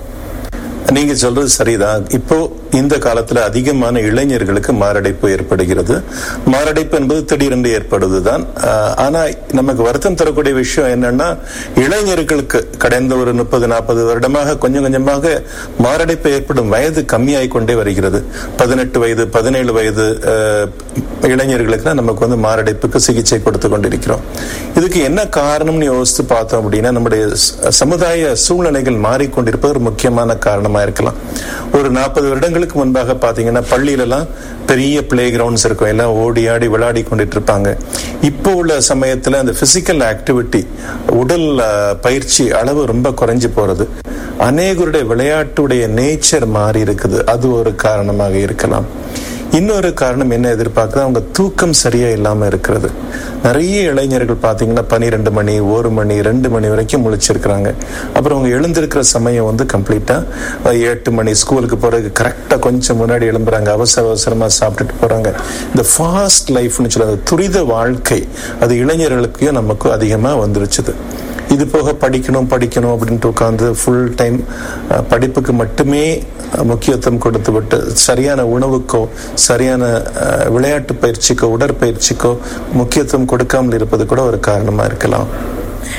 C: நீங்க சொல்றது சரிதான் இப்போ இந்த காலத்துல அதிகமான இளைஞர்களுக்கு மாரடைப்பு ஏற்படுகிறது மாரடைப்பு என்பது திடீரென்று ஏற்படுவதுதான் ஆஹ், ஆனா நமக்கு வருத்தம் தரக்கூடிய விஷயம் என்னன்னா இளைஞர்களுக்கு கடந்த ஒரு முப்பது நாற்பது வருடமாக கொஞ்சம் கொஞ்சமாக மாரடைப்பு ஏற்படும் வயது கம்மியாய் கொண்டே வருகிறது பதினெட்டு வயது பதினேழு வயது ஆஹ், இளைஞர்களுக்கு தான் நமக்கு வந்து மாரடைப்புக்கு சிகிச்சை கொடுத்து கொண்டிருக்கிறோம் இதுக்கு என்ன காரணம்னு யோசித்து பார்த்தோம் அப்படின்னா நம்முடைய ச- சமுதாய சூழ்நிலைகள் மாறிக்கொண்டிருப்பது ஒரு முக்கியமான காரணமா இருக்கலாம் ஒரு நாற்பது வருடங்களுக்கு முன்பாக பாத்தீங்கன்னா பள்ளியிலலாம் பெரிய பிளே கிரவுண்ட்ஸ் இருக்கும் எல்லாம் ஓடி ஆடி விளையாடி கொண்டுட்டு இருப்பாங்க இப்போ உள்ள சமயத்துல அந்த பிசிக்கல் ஆக்டிவிட்டி உடல் அஹ், பயிற்சி அளவு ரொம்ப குறைஞ்சு போறது அநேகருடைய விளையாட்டுடைய நேச்சர் மாறி இருக்குது அது ஒரு காரணமாக இருக்கலாம் இன்னொரு காரணம் என்ன எதிர்பார்க்குறது அவங்க தூக்கம் சரியா இல்லாம இருக்கிறது நிறைய இளைஞர்கள் பாத்தீங்கன்னா பன்னிரெண்டு மணி ஒரு மணி ரெண்டு மணி வரைக்கும் முழிச்சிருக்கிறாங்க அப்புறம் அவங்க எழுந்திருக்கிற சமயம் வந்து கம்ப்ளீட்டா அஹ், எட்டு மணி ஸ்கூலுக்கு போறதுக்கு கரெக்டா கொஞ்சம் முன்னாடி எழும்புறாங்க அவசர அவசரமா சாப்பிட்டுட்டு போறாங்க இந்த ஃபாஸ்ட் லைஃப்னு சொல்ல அந்த துரித வாழ்க்கை அது இளைஞர்களுக்கும் நமக்கும் அதிகமா வந்துருச்சுது இது போக படிக்கணும் படிக்கணும் அப்படின்ட்டு உட்காந்து ஃபுல் டைம் படிப்புக்கு மட்டுமே அஹ், முக்கியத்துவம் கொடுத்து விட்டு சரியான உணவுக்கோ சரியான அஹ், விளையாட்டு பயிற்சிக்கோ உடற்பயிற்சிக்கோ முக்கியத்துவம் கொடுக்காமல் இருப்பது கூட ஒரு காரணமா இருக்கலாம்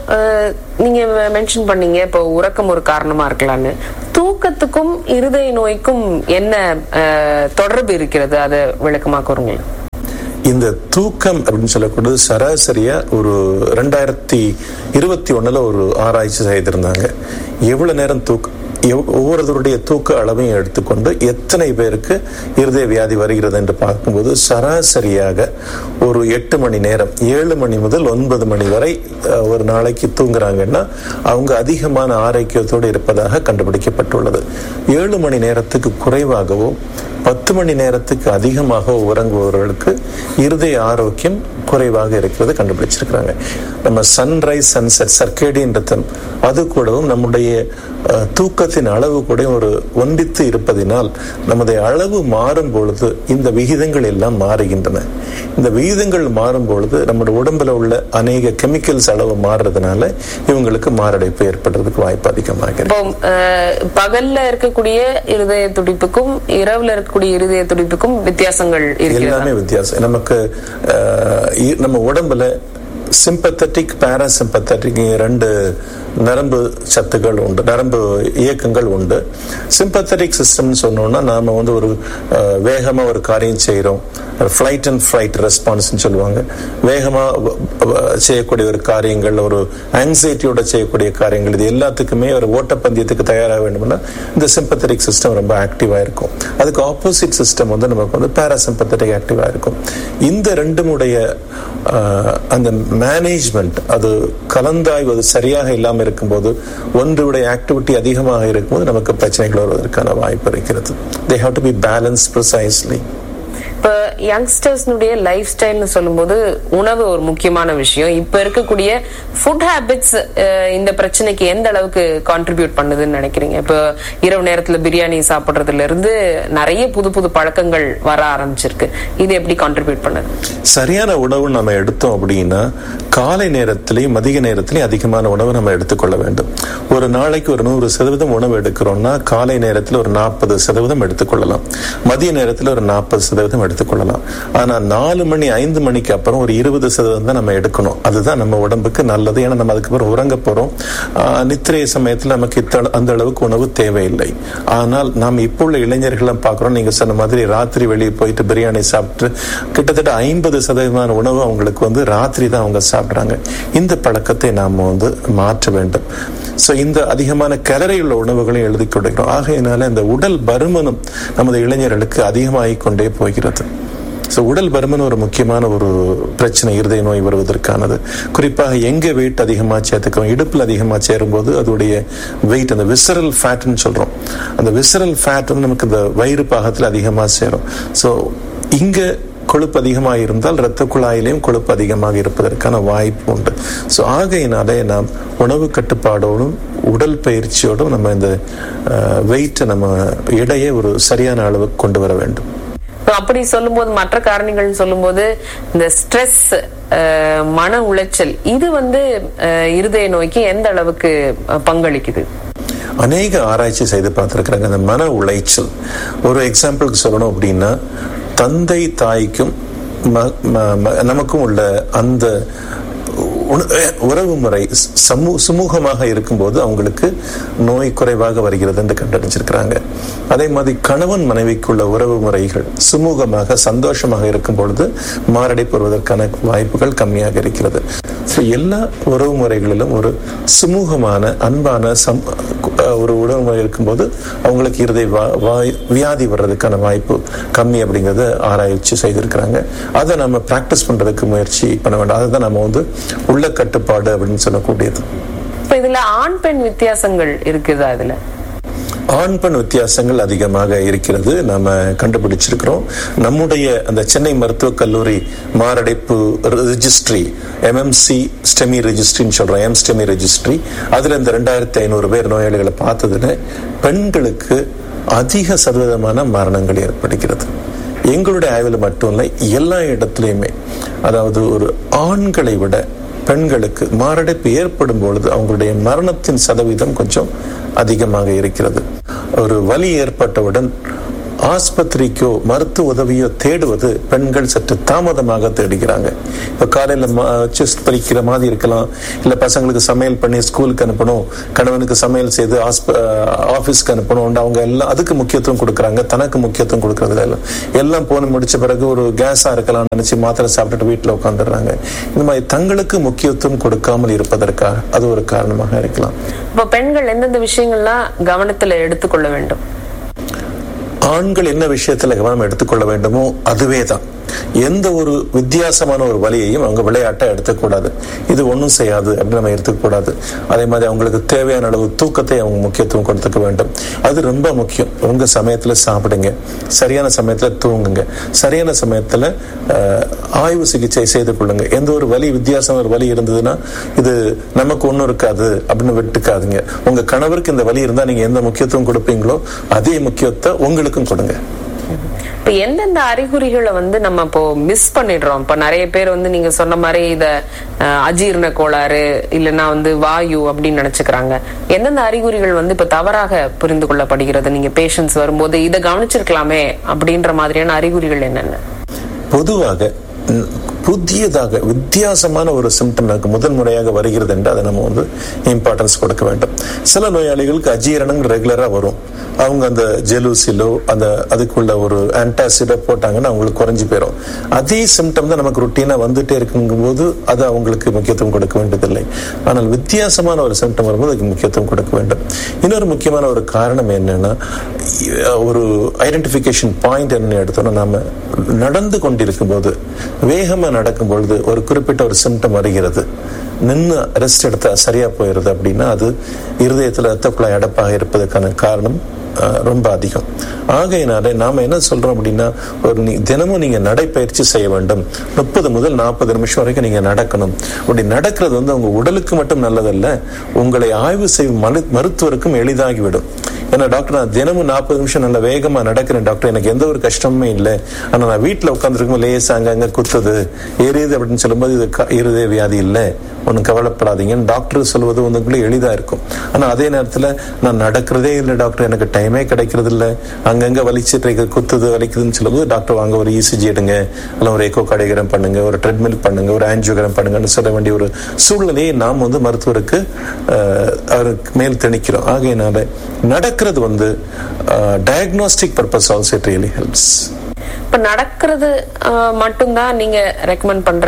D: அஹ், நீங்க மென்ஷன் பண்ணீங்க இப்போ உறக்கம் ஒரு காரணமா இருக்கலாம்னு தூக்கத்துக்கும் இருதய நோய்க்கும் என்ன அஹ், தொடர்பு இருக்கிறது அதை விளக்கமா கூறுங்களேன்
C: இந்த தூக்கம் அப்படின்னு சொல்லக்கூடியது சராசரியா ஒரு ரெண்டாயிரத்தி இருபத்தி ஒண்ணுல ஒரு ஆராய்ச்சி செய்திருந்தாங்க எவ்வளவு நேரம் தூக்க எவ்- ஒவ்வொருவருடைய தூக்க அளவையும் எடுத்துக்கொண்டு எத்தனை பேருக்கு இருதய வியாதி வருகிறது என்று பார்க்கும்போது சராசரியாக ஒரு எட்டு மணி நேரம் ஏழு மணி முதல் ஒன்பது மணி வரை அஹ், ஒரு நாளைக்கு தூங்குறாங்கன்னா அவங்க அதிகமான ஆரோக்கியத்தோடு இருப்பதாக கண்டுபிடிக்கப்பட்டுள்ளது ஏழு மணி நேரத்துக்கு குறைவாகவோ பத்து மணி நேரத்துக்கு அதிகமாக உறங்குபவர்களுக்கு இருதய ஆரோக்கியம் குறைவாக இருக்கிறது கண்டுபிடிச்சிருக்கிறாங்க நம்ம சன்ரைஸ் சன்செட் சர்க்கேடியன் ரத்தம் அது கூடவும் நம்முடைய அஹ், தூக்கத்தின் அளவு கூட ஒரு ஒன்றித்து இருப்பதினால் நமது அளவு மாறும் பொழுது இந்த விகிதங்கள் எல்லாம் மாறுகின்றன இந்த விகிதங்கள் மாறும் பொழுது நம்முடைய உடம்புல உள்ள அநேக கெமிக்கல்ஸ் அளவு மாறுறதுனால இவங்களுக்கு மாரடைப்பு ஏற்படுறதுக்கு வாய்ப்பு அதிகமாக இருக்கு
D: இப்போ அஹ், பகல்ல இருக்கக்கூடிய இருதய துடிப்புக்கும் இரவுல இருக்கக்கூடிய இருதய துடிப்புக்கும் வித்தியாசங்கள் இருக்கிறதா
C: எல்லாமே வித்தியாசம் நமக்கு அஹ், இ- நம்ம உடம்புல சிம்பத்தட்டிக் பாராசிம்பத்தட்டிக் ரெண்டு நரம்பு சத்துக்கள் உண்டு நரம்பு இயக்கங்கள் உண்டு சிம்பத்தட்டிக் சிஸ்டம்னு சொன்னோம்னா நாம வந்து ஒரு அஹ், வேகமா ஒரு காரியம் செய்றோம் ஃபிளைட் அண்ட் ஃபிளைட் ரெஸ்பான்ஸ்னு சொல்லுவாங்க வேகமா வ- வ- செய்யக்கூடிய ஒரு காரியங்கள் ஒரு ஆங்ஸைட்டியோட செய்யக்கூடிய காரியங்கள் இது எல்லாத்துக்குமே ஒரு ஓட்டப்பந்தயத்துக்கு தயாராக வேண்டும்னா இந்த சிம்பத்தட்டிக் சிஸ்டம் ரொம்ப ஆக்டிவா இருக்கும் அதுக்கு ஆப்போசிட் சிஸ்டம் வந்து நமக்கு வந்து பாராசிம்பத்தட்டிக் ஆக்டிவா இருக்கும் இந்த ரெண்டுமுடைய ஆஹ், அந்த மேனேஜ்மெண்ட் அது கலந்தாய்வு அது சரியாக இல்லாமல் இருக்கும்போது ஒன்றுடைய ஆக்டிவிட்டி அதிகமாக இருக்கும்போது நமக்கு பிரச்சனைகள் வருவதற்கான வாய்ப்பு இருக்கிறது they have to be balance precisely
D: இப்ப யங்ஸ்டர்ஸ்னுடைய லைஃப் ஸ்டைல்னு சொல்லும்போது உணவு ஒரு முக்கியமான விஷயம் இப்ப இருக்கக்கூடிய ஃபுட் ஹேபிட்ஸ் இந்த பிரச்சனைக்கு எந்த அளவுக்கு கான்ட்ரிபியூட் பண்ணுதுன்னு நினைக்கிறீங்க இப்ப இரவு நேரத்துல பிரியாணி சாப்பிடுறதுல இருந்து நிறைய புது புது பழக்கங்கள் வர ஆரம்பிச்சிருக்கு இது எப்படி கான்ட்ரிபியூட் பண்ணுது
C: சரியான உணவு நம்ம எடுத்தோம் அப்படின்னா காலை நேரத்திலையும் மதிய நேரத்திலையும் அதிகமான உணவு நம்ம எடுத்துக்கொள்ள வேண்டும் ஒரு நாளைக்கு ஒரு நூறு சதவீதம் உணவு எடுக்கிறோம்னா காலை நேரத்தில் ஒரு நாற்பது சதவீதம் எடுத்துக்கொள்ளலாம் மதிய நேரத்தில் ஒரு நாற்பது சதவீதம் எடுத்துக்கொள்ளலாம் ஆனா நாலு மணி ஐந்து மணிக்கு அப்புறம் ஒரு இருபது சதவீதம் தான் நம்ம எடுக்கணும் அதுதான் நம்ம உடம்புக்கு நல்லது ஏன்னா நம்ம அதுக்கப்புறம் உறங்க போறோம் ஆஹ் நித்திரை சமயத்தில் நமக்கு இத்த- அந்த அளவுக்கு உணவு தேவையில்லை ஆனால் நாம் இப்போ உள்ள இளைஞர்கள்லாம் பார்க்குறோம் நீங்க சொன்ன மாதிரி ராத்திரி வெளியே போயிட்டு பிரியாணி சாப்பிட்டு கிட்டத்தட்ட ஐம்பது சதவீதமான உணவு அவங்களுக்கு வந்து ராத்திரி தான் அவங்க சாப்பிட்றாங்க இந்த பழக்கத்தை நாம் வந்து மாற்ற வேண்டும் ஸோ இந்த அதிகமான கலரை உள்ள உணவுகளையும் எழுதி கொடுக்கிறோம் ஆகையினால இந்த உடல் பருமனும் நமது இளைஞர்களுக்கு அதிகமாகிக் கொண்டே போகிறது ஸோ உடல் பருமன் ஒரு முக்கியமான ஒரு பிரச்சனை இருதய நோய் வருவதற்கானது குறிப்பாக எங்க வெயிட் அதிகமாக சேர்த்துக்கிறோம் இடுப்பில் அதிகமாக சேரும்போது அதோடைய வெயிட் அந்த விசரல் ஃபேட்னு சொல்றோம் அந்த விசரல் ஃபேட் வந்து நமக்கு இந்த வயிறு பாகத்தில் அதிகமாக சேரும் ஸோ இங்க கொழுப்பு அதிகமாக இருந்தால் இரத்த குழாயிலையும் கொழுப்பு அதிகமாக இருப்பதற்கான வாய்ப்பு உண்டு ஸோ ஆகையினாலே நாம் உணவு கட்டுப்பாடோடும் உடல் பயிற்சியோடும் நம்ம இந்த வெயிட்டை நம்ம எடையை ஒரு சரியான அளவுக்கு கொண்டு வர வேண்டும்
D: இப்ப அப்படி சொல்லும்போது மற்ற காரணிகள் சொல்லும்போது இந்த ஸ்ட்ரெஸ் மன உளைச்சல் இது வந்து அஹ், இருதய நோய்க்கு எந்த அளவுக்கு அஹ், பங்களிக்குது
C: அநேக ஆராய்ச்சி செய்து பார்த்திருக்கிறாங்க அந்த மன உளைச்சல் ஒரு எக்ஸாம்பிளுக்கு சொல்லணும் அப்படின்னா தந்தை தாய்க்கும் ம- ம- ம- நமக்கும் உள்ள அந்த உண- உறவு முறை சமூ சுமூகமாக இருக்கும்போது அவங்களுக்கு நோய் குறைவாக வருகிறது என்று கண்டறிஞ்சிருக்கிறாங்க அதே மாதிரி கணவன் மனைவிக்குள்ள உறவு முறைகள் சுமூகமாக சந்தோஷமாக இருக்கும் பொழுது மாரடைப்பு வருவதற்கான வாய்ப்புகள் கம்மியாக இருக்கிறது ஸோ எல்லா உறவு முறைகளிலும் ஒரு சுமூகமான அன்பான சம் அஹ் ஒரு உறவு முறை இருக்கும்போது அவங்களுக்கு இருதய வா- வாய் வியாதி வர்றதுக்கான வாய்ப்பு கம்மி அப்படிங்கறத ஆராய்ச்சி செய்திருக்கிறாங்க அதை நம்ம பிராக்டிஸ் பண்றதுக்கு முயற்சி பண்ண வேண்டாம் அதுதான் நம்ம வந்து உள்ள கட்டுப்பாடு அப்படின்னு சொல்லக்கூடியது
D: இப்ப இதுல ஆண் பெண் வித்தியாசங்கள் இருக்குதா இதுல
C: ஆண் பெண் வித்தியாசங்கள் அதிகமாக இருக்கிறது நாம கண்டுபிடிச்சிருக்கிறோம் நம்முடைய அந்த சென்னை மருத்துவக் கல்லூரி மாரடைப்பு ரெஜிஸ்ட்ரி எம்எம்சி ஸ்டெமி ரெஜிஸ்ட்ரின்னு சொல்றோம் எம் ஸ்டெமி ரெஜிஸ்ட்ரி அதுல இந்த ரெண்டாயிரத்தி ஐநூறு பேர் நோயாளிகளை பார்த்ததுல பெண்களுக்கு அதிக சதவீதமான மரணங்கள் ஏற்படுகிறது எங்களுடைய ஆய்வில் மட்டும் இல்லை எல்லா இடத்துலையுமே அதாவது ஒரு ஆண்களை விட பெண்களுக்கு மாரடைப்பு ஏற்படும் பொழுது அவங்களுடைய மரணத்தின் சதவீதம் கொஞ்சம் அதிகமாக இருக்கிறது ஒரு வலி ஏற்பட்டவுடன் ஆஸ்பத்திரிக்கோ மருத்துவ உதவியோ தேடுவது பெண்கள் சற்று தாமதமாக தேடுகிறாங்க இப்ப காலையில செஸ் படிக்கிற மாதிரி இருக்கலாம் இல்ல பசங்களுக்கு சமையல் பண்ணி ஸ்கூலுக்கு அனுப்பணும் கணவனுக்கு சமையல் செய்து ஆபீஸ்க்கு அனுப்பணும் அவங்க எல்லாம் அதுக்கு முக்கியத்துவம் கொடுக்கறாங்க தனக்கு முக்கியத்துவம் கொடுக்கறது இல்லை எல்லாம் போன முடிச்ச பிறகு ஒரு கேஸா இருக்கலாம் நினைச்சு மாத்திரை சாப்பிட்டுட்டு வீட்டுல உட்காந்துடுறாங்க இந்த மாதிரி தங்களுக்கு முக்கியத்துவம் கொடுக்காமல் இருப்பதற்காக அது ஒரு காரணமாக இருக்கலாம்
D: இப்ப பெண்கள் எந்தெந்த விஷயங்கள்லாம் கவனத்துல எடுத்துக்கொள்ள வேண்டும்
C: ஆண்கள் என்ன விஷயத்துல கவனம் எடுத்துக்கொள்ள வேண்டுமோ அதுவே தான் எந்த ஒரு வித்தியாசமான ஒரு வழியையும் அவங்க விளையாட்டை எடுத்துக்கூடாது இது ஒன்றும் செய்யாது அப்படின்னு நம்ம எடுத்துக்கூடாது அதே மாதிரி அவங்களுக்கு தேவையான அளவு தூக்கத்தை அவங்க முக்கியத்துவம் கொடுத்துக்க வேண்டும் அது ரொம்ப முக்கியம் உங்க சமயத்துல சாப்பிடுங்க சரியான சமயத்துல தூங்குங்க சரியான சமயத்துல அஹ், ஆய்வு சிகிச்சை செய்து கொள்ளுங்க எந்த ஒரு வலி வித்தியாசமான ஒரு வலி இருந்ததுன்னா இது நமக்கு ஒன்றும் இருக்காது அப்படின்னு விட்டுக்காதுங்க உங்க கணவருக்கு இந்த வலி இருந்தா நீங்க எந்த முக்கியத்துவம் கொடுப்பீங்களோ அதே முக்கியத்தை உங்களுக்கும் கொடுங்க
D: இப்ப எந்தெந்த அறிகுறிகளை வந்து நம்ம இப்போ மிஸ் பண்ணிடுறோம் இப்ப நிறைய பேர் வந்து நீங்க சொன்ன மாதிரி இத அஹ், அஜீரண கோளாறு இல்லைன்னா வந்து வாயு அப்படின்னு நினைச்சுக்கிறாங்க எந்தெந்த அறிகுறிகள் வந்து இப்ப தவறாக புரிந்து கொள்ளப்படுகிறது நீங்க பேஷண்ட்ஸ் வரும்போது இதை கவனிச்சிருக்கலாமே அப்படின்ற மாதிரியான அறிகுறிகள் என்னென்ன
C: பொதுவாக ம், புதியதாக வித்தியாசமான ஒரு சிம்டம் நமக்கு முதல் முறையாக வருகிறது என்று அதை நம்ம வந்து இம்பார்ட்டன்ஸ் கொடுக்க வேண்டும் சில நோயாளிகளுக்கு அஜீரணம் ரெகுலரா வரும் அவங்க அந்த ஜெலூசிலோ அந்த அதுக்குள்ள ஒரு ஆன்டாசிடோ போட்டாங்கன்னா அவங்களுக்கு குறைஞ்சு போயிடும் அதே சிம்டம் தான் நமக்கு ருட்டீனா வந்துட்டே இருக்குங்கும்போது அது அவங்களுக்கு முக்கியத்துவம் கொடுக்க வேண்டியதில்லை ஆனால் வித்தியாசமான ஒரு சிம்டம் வரும்போது அதுக்கு முக்கியத்துவம் கொடுக்க வேண்டும் இன்னொரு முக்கியமான ஒரு காரணம் என்னன்னா இ- ஒரு ஐடென்டிபிகேஷன் பாயிண்ட் என்ன எடுத்தோம்னா நாம நடந்து கொண்டிருக்கும் போது வேகமா நடக்கும் பொழுது ஒரு குறிப்பிட்ட ஒரு சிம்டம் வருகிறது நின்று ரெஸ்ட் எடுத்தா சரியா போயிருது அப்படின்னா அது இருதயத்துல ரத்த குழாய் அடப்பாக இருப்பதற்கான காரணம் அஹ், ரொம்ப அதிகம் ஆகையினால நாம என்ன சொல்றோம் அப்படின்னா ஒரு நீ- தினமும் நீங்க நடைப்பயிற்சி செய்ய வேண்டும் முப்பது முதல் நாற்பது நிமிஷம் வரைக்கும் நீங்க நடக்கணும் அப்படி நடக்கிறது வந்து உங்க உடலுக்கு மட்டும் நல்லதல்ல உங்களை ஆய்வு செய்யும் மரு- மருத்துவருக்கும் எளிதாகிவிடும் ஏன்னா டாக்டர் நான் தினமும் நாற்பது நிமிஷம் நல்ல வேகமா நடக்கிறேன் டாக்டர் எனக்கு எந்த ஒரு கஷ்டமுமே இல்லை ஆனா நான் வீட்டுல உட்காந்துருக்கும் லேசா அங்க அங்க குத்துது எரியுது அப்படின்னு சொல்லும்போது இது க- இருதய வியாதி இல்லை ஒன்றும் கவலைப்படாதீங்கன்னு டாக்டர் சொல்வது உங்களுக்கு எளிதா இருக்கும் ஆனா அதே நேரத்துல நான் நடக்கிறதே இல்லை டாக்டர் எனக்கு டைமே கிடைக்கிறது இல்லை அங்கங்க வலிச்சிட்டு இருக்கு, குத்துது வலிக்குதுன்னு சொல்லும்போது டாக்டர் வாங்க ஒரு இசிஜி எடுங்க இல்லை ஒரு எக்கோ கார்டியோகிராம் பண்ணுங்க ஒரு ட்ரெட்மில் பண்ணுங்க ஒரு ஆன்ஜியோகிராம் பண்ணுங்கன்னு சொல்ல வேண்டிய ஒரு சூழ்நிலையை நாம் வந்து மருத்துவருக்கு அஹ், அவருக்கு மேல் திணிக்கிறோம் ஆகையினால நடக்கிறது வந்து diagnostic purpose also it really helps
D: இப்ப நடக்கிறது அஹ், மட்டும்தான் நீங்க ரெக்கமெண்ட் பண்ற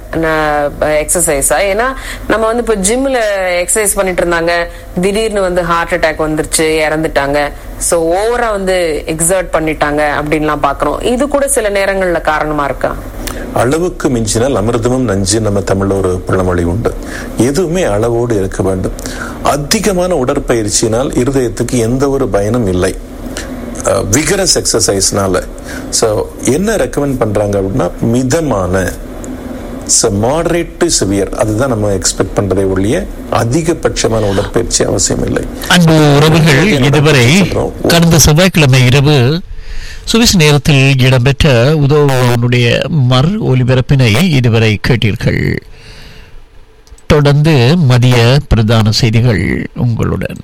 D: எக்ஸசைஸா ஏன்னா நம்ம வந்து இப்ப ஜிம்ல எக்ஸசைஸ் பண்ணிட்டு இருந்தாங்க திடீர்னு வந்து ஹார்ட் அட்டாக் வந்துருச்சு இறந்துட்டாங்க சோ ஓவரா வந்து எக்ஸர்ட் பண்ணிட்டாங்க அப்படின்லாம் பாக்குறோம் இது கூட சில நேரங்கள்ல காரணமா இருக்கா
C: அளவுக்கு மிஞ்சினால் அமிர்தமும் நஞ்சு நம்ம தமிழ்ல ஒரு பழமொழி உண்டு எதுவுமே அளவோடு இருக்க வேண்டும் அதிகமான உடற்பயிற்சியினால் இருதயத்துக்கு எந்த ஒரு பயனும் இல்லை விகரஸ் எக்ஸசைஸ்னால ஸோ என்ன ரெக்கமெண்ட் பண்றாங்க அப்படின்னா மிதமான மாடரேட் டு சிவியர் அதுதான் நம்ம எக்ஸ்பெக்ட் பண்றதை ஒழிய அதிகபட்சமான உடற்பயிற்சி அவசியம் இல்லை
E: அன்பு உறவுகள் இதுவரை கடந்த செவ்வாய்க்கிழமை இரவு சுவிஸ் நேரத்தில் இடம்பெற்ற உதவுடைய மறு ஒலிபரப்பினை இதுவரை கேட்டீர்கள் தொடர்ந்து மதிய பிரதான செய்திகள் உங்களுடன்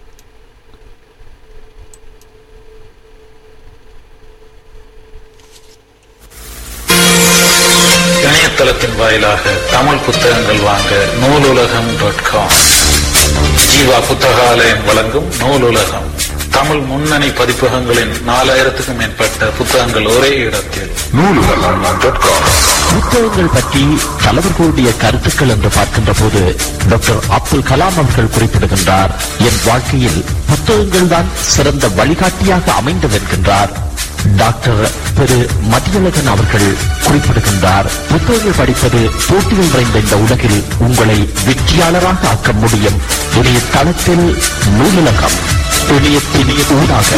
F: இணையதளத்தின் வாயிலாக தமிழ் புத்தகங்கள் வாங்க நூலுலகம் டாட் காம் ஜீவா புத்தகாலயம் வழங்கும் நூலுலகம் தமிழ் முன்னணி பதிப்பகங்களின் நாலாயிரத்துக்கும் மேற்பட்ட புத்தகங்கள் ஒரே இடத்தில் நூலுலகம் டாட் காம்
G: புத்தகங்கள் பற்றி தலைவர்களுடைய கருத்துக்கள் என்று பார்க்கின்ற போது டாக்டர் அப்துல் கலாம் அவர்கள் குறிப்பிடுகின்றார் என் வாழ்க்கையில் புத்தகங்கள் தான் சிறந்த வழிகாட்டியாக அமைந்தது என்கின்றார் டாக்டர் திரு மதியழகன் அவர்கள் குறிப்பிடுகின்றார் புத்தகங்கள் படிப்பது போட்டிகள் நிறைந்த இந்த உலகில் உங்களை வெற்றியாளராக ஆக்க முடியும் இணைய தளத்தில் நூலகம் இணையத்தின் ஊடாக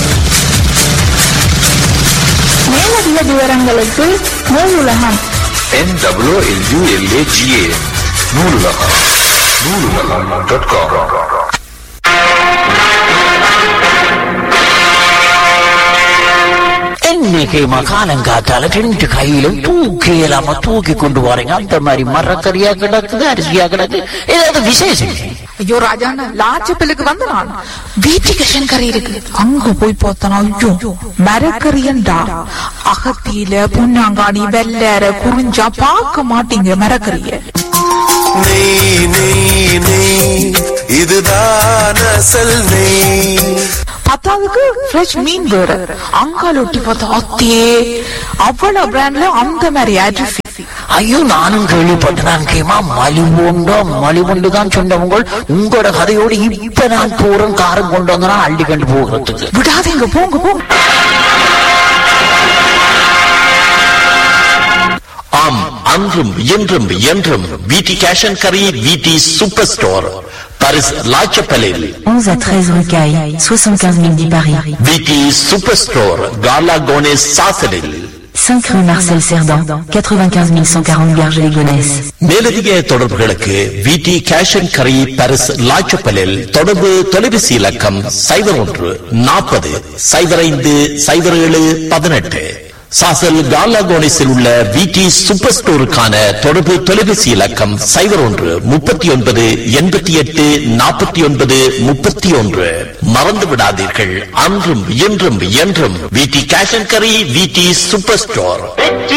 H: மேலதிக விவரங்களுக்கு Noolulagam
F: NWLULAGA Noolulagam Noolulagam dot com
G: இன்னைக்கு மகாலங்காத்தால ரெண்டு கையிலும் தூக்கி இல்லாம தூக்கி கொண்டு போறீங்க அந்த மாதிரி மரக்கறியா கிடக்குது அரிசியா கிடக்கு ஏதாவது விசேஷம்
H: ஐயோ ராஜாண்ணா லாச்சப்பலுக்கு வந்து நான் வீட்டுக்கு கறி இருக்கு அங்க போய் பார்த்தனா ஐயோ மரக்கறியண்டா அகத்தியில பொன்னாங்காணி வெள்ளற குறிஞ்சா பார்க்க மாட்டீங்க மரக்கறிய
I: நெய் நெய் நெய் இதுதான் அசல் நெய்
H: பத்தாவதுக்கு ஃப்ரெஷ் மீன் வேற அங்கால ஒட்டி பார்த்தா அத்தே அவ்வளவு பிராண்ட்ல அந்த மாதிரி அரிசி
J: ஐயோ நானும் கேள்விப்பட்டேன் கேமா மலிவுண்டோ மலிவுண்டு தான் சொன்னவங்க உங்களோட கதையோடு இப்ப நான் போறேன் காரம் கொண்டு வந்தா அள்ளி கண்டு போகிறதுக்கு
H: விடாதீங்க போங்க போங்க
G: ஆம் அன்றும் இன்றும் என்றும் விடி கேஷ் அண்ட் கரி விடி சூப்பர் ஸ்டோர் பாரிஸ் லாச்சப்பலில்
K: 11 à 13 rue Caille, 75 000 10 Paris.
G: V T super store காலா கோனேஸ் சாசலில்
K: 5 rue Marcel Cerdan, 95 140 Garges-les-Gonesse.
G: மேலதிக தொடர்புகளுக்கு விடி கேஷ் அண்ட் கரி பாரிஸ் லாச்சப்பலில் தொடர்பு தொலைபேசி இலக்கம் சைபர் ஒன்று நாற்பது சைபர் ஐந்து சைபர் ஏழு பதினெட்டு சாசல் காலாகோனிஸில் உள்ள விடி சூப்பர் ஸ்டோருக்கான தொடர்பு தொலைபேசி இலக்கம் சைபர் ஒன்று முப்பத்தி ஒன்பது எண்பத்தி எட்டு நாற்பத்தி ஒன்பது முப்பத்தி ஒன்று மறந்து விடாதீர்கள் அன்றும் இன்றும் என்றும் விடி கேஷ் அண்ட் கரி விடி சூப்பர் ஸ்டோர்